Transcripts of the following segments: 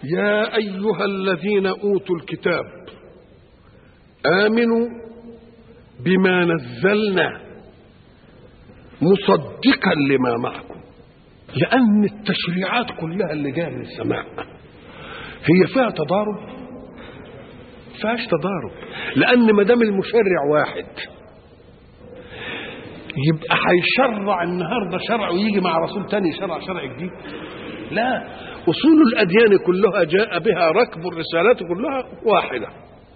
يا ايها الذين اوتوا الكتاب امنوا بما نزلنا مصدقا لما معكم لان التشريعات كلها اللي جايه من السماء هي فيها تضارب فيهاش تضارب لان ما دام المشرع واحد يبقى هيشرع النهارده شرع ويجي مع رسول تاني شرع شرع جديد لا اصول الاديان كلها جاء بها ركب الرسالات كلها واحده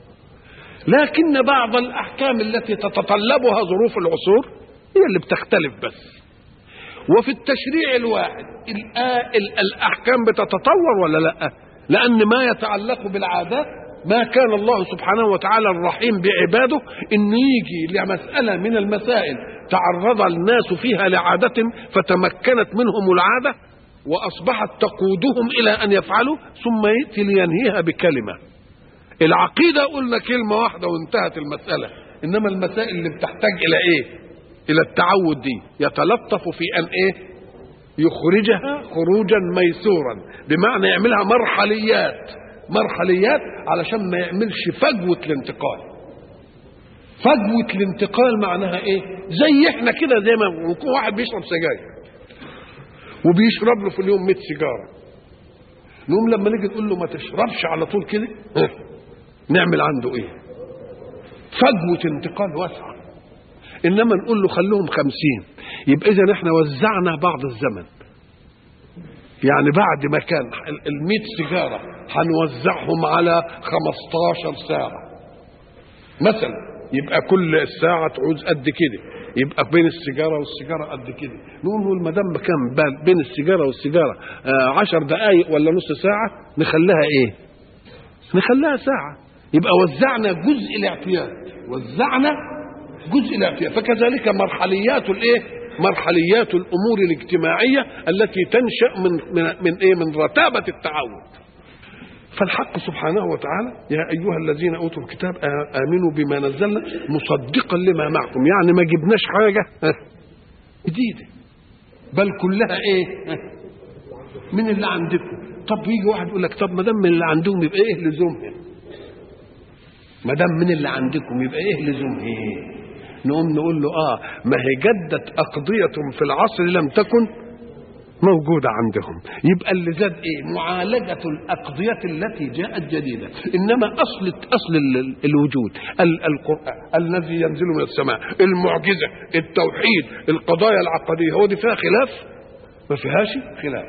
لكن بعض الاحكام التي تتطلبها ظروف العصور هي اللي بتختلف بس وفي التشريع الواحد الاحكام بتتطور ولا لا لان ما يتعلق بالعادات ما كان الله سبحانه وتعالى الرحيم بعباده انه يجي لمساله من المسائل تعرض الناس فيها لعاده فتمكنت منهم العاده واصبحت تقودهم الى ان يفعلوا ثم ياتي لينهيها بكلمه العقيده قلنا كلمه واحده وانتهت المساله انما المسائل اللي بتحتاج الى ايه الى التعود دي يتلطف في ان ايه يخرجها خروجا ميسورا بمعنى يعملها مرحليات مرحليات علشان ما يعملش فجوه الانتقال فجوه الانتقال معناها ايه زي احنا كده زي ما يكون واحد بيشرب سجاير وبيشرب له في اليوم 100 سيجاره نقوم لما نيجي نقول له ما تشربش على طول كده نعمل عنده ايه فجوه انتقال واسعه انما نقول له خلوهم خمسين يبقى اذا احنا وزعنا بعض الزمن يعني بعد ما كان المئة سيجارة هنوزعهم على خمستاشر ساعة مثلا يبقى كل ساعة تعوز قد كده يبقى بين السيجارة والسيجارة قد كده نقول ما دام كان بين السيجارة والسيجارة آه عشر دقايق ولا نص ساعة نخليها ايه نخليها ساعة يبقى وزعنا جزء الاعتياد وزعنا جزء الاعتياد فكذلك مرحليات الايه مرحليات الامور الاجتماعيه التي تنشا من من, من ايه من رتابه التعود فالحق سبحانه وتعالى يا ايها الذين اوتوا الكتاب امنوا بما نزلنا مصدقا لما معكم يعني ما جبناش حاجه جديده بل كلها ايه من اللي عندكم طب يجي واحد يقول لك طب ما دام من اللي عندهم يبقى ايه لزومها ما دام من اللي عندكم يبقى ايه لزومها نقوم نقول له اه ما هي جدت اقضيه في العصر لم تكن موجودة عندهم يبقى اللي زاد ايه معالجة الأقضية التي جاءت جديدة إنما أصل أصل الوجود القرآن الذي ينزل من السماء المعجزة التوحيد القضايا العقدية هو دي فيها خلاف ما فيهاش خلاف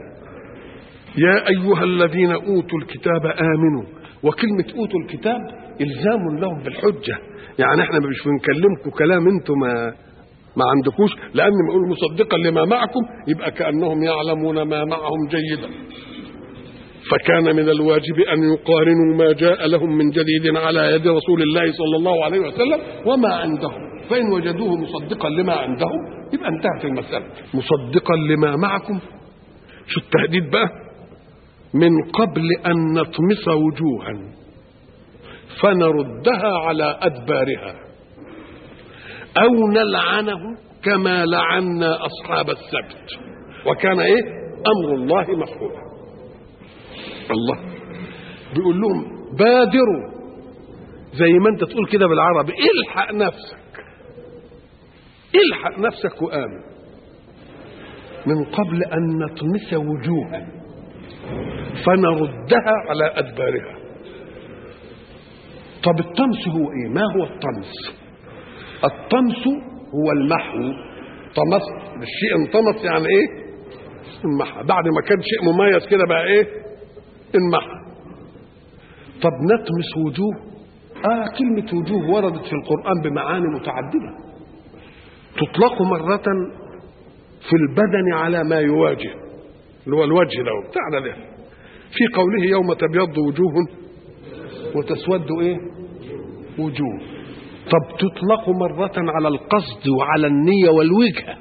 يا أيها الذين أوتوا الكتاب آمنوا وكلمة أوتوا الكتاب إلزام لهم بالحجة يعني احنا مش بنكلمكم كلام انتم ما ما عندكوش لان ما يقول مصدقا لما معكم يبقى كانهم يعلمون ما معهم جيدا فكان من الواجب ان يقارنوا ما جاء لهم من جديد على يد رسول الله صلى الله عليه وسلم وما عندهم فان وجدوه مصدقا لما عندهم يبقى انتهت المساله مصدقا لما معكم شو التهديد بقى من قبل ان نطمس وجوها فنردها على ادبارها او نلعنه كما لعنا اصحاب السبت وكان ايه امر الله مفعولا الله بيقول لهم بادروا زي ما انت تقول كده بالعربي الحق نفسك الحق نفسك وامن من قبل ان نطمس وجوها فنردها على ادبارها طب الطمس هو ايه ما هو الطمس الطمس هو المحو طمس الشيء انطمس يعني ايه انمحى بعد ما كان شيء مميز كده بقى ايه انمحى طب نطمس وجوه اه كلمة وجوه وردت في القرآن بمعاني متعددة تطلق مرة في البدن على ما يواجه اللي هو الوجه ده بتاعنا ده في قوله يوم تبيض وجوه وتسود ايه وجوه طب تطلق مرة على القصد وعلى النية والوجهة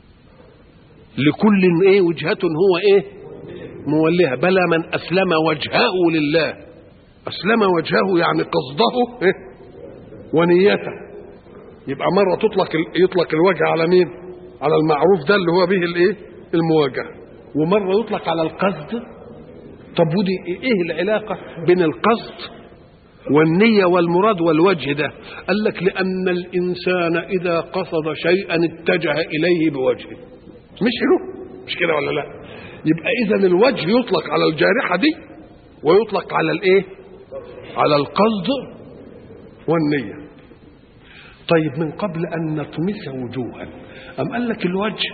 لكل ايه وجهة هو ايه مولها بلى من اسلم وجهه لله اسلم وجهه يعني قصده إيه؟ ونيته يبقى مرة تطلق يطلق الوجه على مين على المعروف ده اللي هو به الايه المواجهة ومرة يطلق على القصد طب ودي ايه العلاقه بين القصد والنية والمراد والوجه ده قال لك لأن الإنسان إذا قصد شيئا اتجه إليه بوجهه مش له مش كده ولا لا يبقى إذا الوجه يطلق على الجارحة دي ويطلق على الإيه على القصد والنية طيب من قبل أن نطمس وجوها أم قال لك الوجه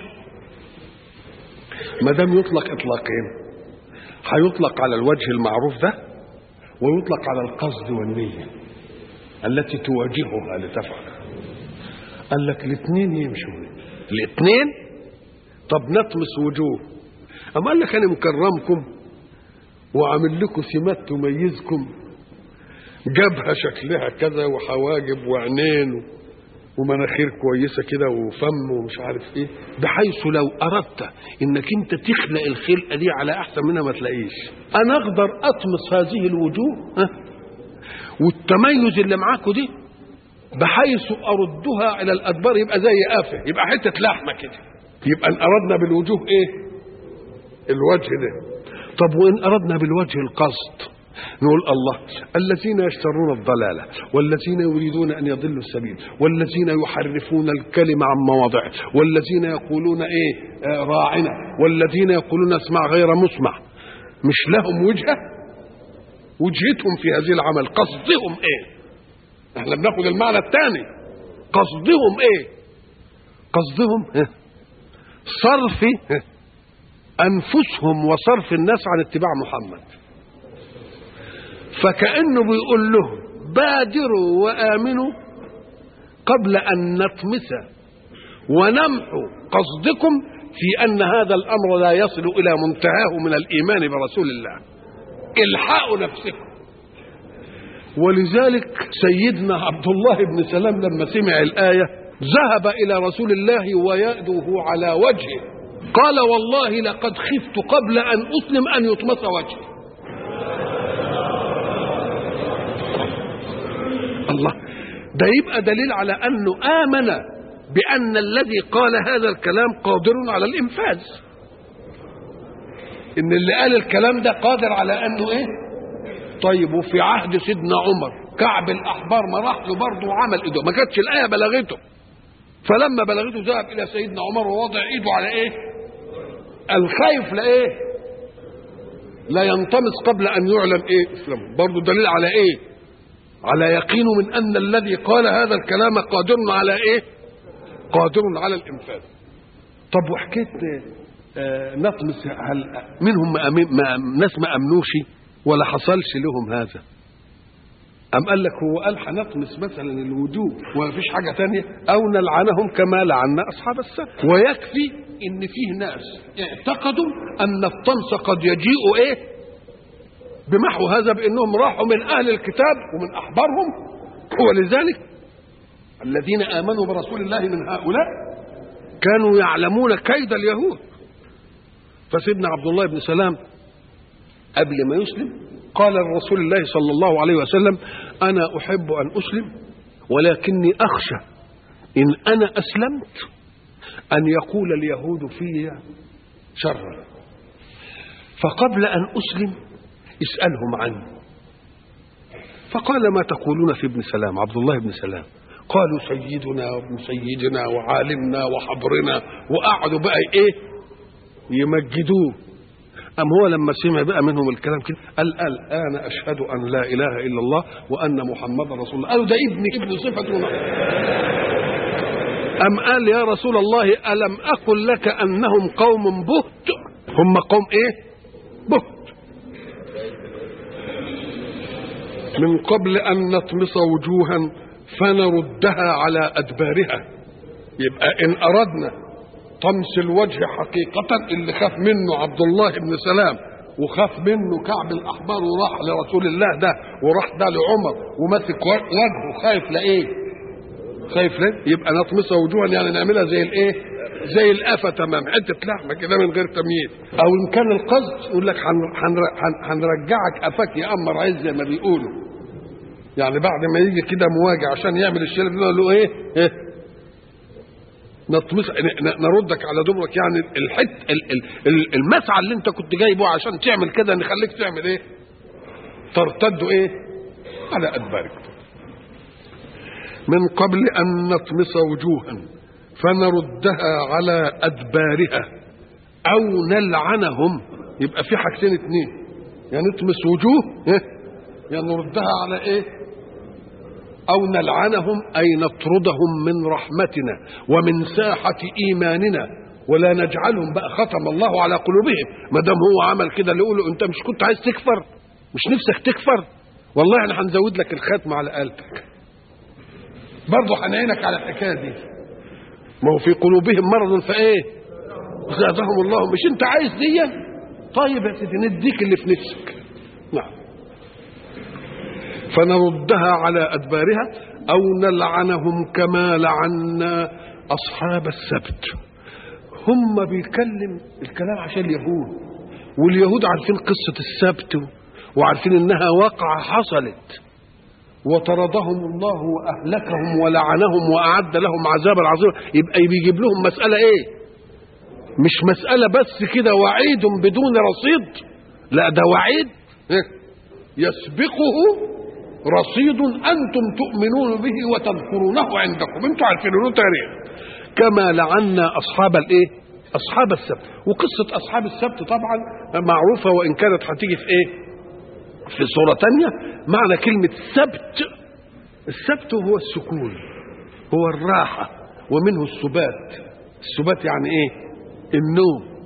ما دام يطلق إطلاقين هيطلق على الوجه المعروف ده ويطلق على القصد والنية التي تواجهها لتفعل قال لك الاثنين يمشوا الاثنين طب نطمس وجوه أما قال لك أنا مكرمكم وعامل لكم سمات تميزكم جبهة شكلها كذا وحواجب وعينين ومناخير كويسة كده وفم ومش عارف ايه بحيث لو أردت انك انت تخلق الخلقة دي على أحسن منها ما تلاقيش أنا أقدر أطمس هذه الوجوه ها والتميز اللي معاكوا دي بحيث أردها إلى الأدبار يبقى زي قافة يبقى حتة لحمة كده يبقى إن أردنا بالوجوه إيه الوجه ده طب وإن أردنا بالوجه القصد نقول الله الذين يشترون الضلالة والذين يريدون أن يضلوا السبيل والذين يحرفون الكلمة عن مواضعه والذين يقولون إيه آه راعنا والذين يقولون اسمع غير مسمع مش لهم وجهة وجهتهم في هذه العمل قصدهم إيه احنا بناخد المعنى الثاني قصدهم إيه قصدهم إيه؟ صرف إيه؟ أنفسهم وصرف الناس عن اتباع محمد فكأنه بيقول لهم بادروا وآمنوا قبل أن نطمس ونمحو قصدكم في أن هذا الأمر لا يصل إلى منتهاه من الإيمان برسول الله الحقوا نفسكم ولذلك سيدنا عبد الله بن سلام لما سمع الآية ذهب إلى رسول الله ويأده على وجهه قال والله لقد خفت قبل أن أسلم أن يطمس وجهي الله ده يبقى دليل على انه امن بان الذي قال هذا الكلام قادر على الانفاذ ان اللي قال الكلام ده قادر على انه ايه طيب وفي عهد سيدنا عمر كعب الاحبار ما راح له برضه وعمل ايده ما كانتش الايه بلغته فلما بلغته ذهب الى سيدنا عمر ووضع ايده على ايه الخايف لايه لا ينطمس قبل ان يعلن ايه اسلامه برضه دليل على ايه على يقين من ان الذي قال هذا الكلام قادر على ايه قادر على الانفاذ طب وحكيت آه نطمس هل منهم ما أمين ما ناس ما امنوش ولا حصلش لهم هذا أم قال لك هو قال هنطمس مثلا الوجوه وما فيش حاجة تانية أو نلعنهم كما لعنا أصحاب السبت ويكفي إن فيه ناس اعتقدوا أن الطمس قد يجيء إيه بمحو هذا بانهم راحوا من اهل الكتاب ومن احبارهم ولذلك الذين امنوا برسول الله من هؤلاء كانوا يعلمون كيد اليهود فسيدنا عبد الله بن سلام قبل ما يسلم قال لرسول الله صلى الله عليه وسلم انا احب ان اسلم ولكني اخشى ان انا اسلمت ان يقول اليهود في شرا فقبل ان اسلم اسألهم عني فقال ما تقولون في ابن سلام عبد الله بن سلام قالوا سيدنا وابن سيدنا وعالمنا وحبرنا وقعدوا بقى ايه يمجدوه أم هو لما سمع بقى منهم الكلام كده قال الآن أشهد أن لا إله إلا الله وأن محمد رسول الله قالوا ده ابن ابن صفة أم قال يا رسول الله ألم أقل لك أنهم قوم بهت هم قوم إيه بهت من قبل أن نطمس وجوها فنردها على أدبارها يبقى إن أردنا طمس الوجه حقيقة اللي خاف منه عبد الله بن سلام وخاف منه كعب الأحبار وراح لرسول الله ده وراح ده لعمر ومسك وجهه خايف لإيه؟ خايف ليه؟ يبقى نطمسها وجوها يعني نعملها زي الإيه؟ زي القفا تمام حته لحمه كده من غير تمييز او ان كان القصد يقول لك هنرجعك قفاك يا امر عز زي ما بيقولوا يعني بعد ما يجي كده مواجع عشان يعمل الشلل يقول له ايه, إيه؟ نطمس ن- ن- نردك على دبرك يعني الحت ال- ال- ال- المسعى اللي انت كنت جايبه عشان تعمل كده نخليك تعمل ايه ترتد ايه على ادبارك من قبل ان نطمس وجوها فنردها على ادبارها او نلعنهم يبقى في حاجتين اتنين يعني نطمس وجوه إيه؟ يعني نردها على ايه او نلعنهم اي نطردهم من رحمتنا ومن ساحه ايماننا ولا نجعلهم بقى ختم الله على قلوبهم ما دام هو عمل كده اللي يقوله انت مش كنت عايز تكفر مش نفسك تكفر والله احنا هنزود لك الختم على قلبك برضه هنعينك على الحكايه دي ما هو في قلوبهم مرض فايه زادهم الله مش انت عايز دي طيب يا سيدي نديك اللي في نفسك نعم فنردها على ادبارها او نلعنهم كما لعنا اصحاب السبت هم بيتكلم الكلام عشان اليهود واليهود عارفين قصه السبت وعارفين انها واقعه حصلت وطردهم الله واهلكهم ولعنهم واعد لهم عذابا عظيما يبقى بيجيب لهم مساله ايه مش مساله بس كده وعيد بدون رصيد لا ده وعيد إيه؟ يسبقه رصيد انتم تؤمنون به وتذكرونه عندكم انتم عارفين له تاريخ كما لعنا اصحاب الايه اصحاب السبت وقصه اصحاب السبت طبعا معروفه وان كانت هتيجي في ايه في صورة تانية معنى كلمة سبت السبت هو السكون هو الراحة ومنه السبات السبات يعني ايه النوم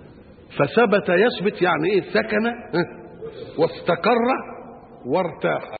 فثبت يثبت يعني ايه سكن ها؟ واستقر وارتاح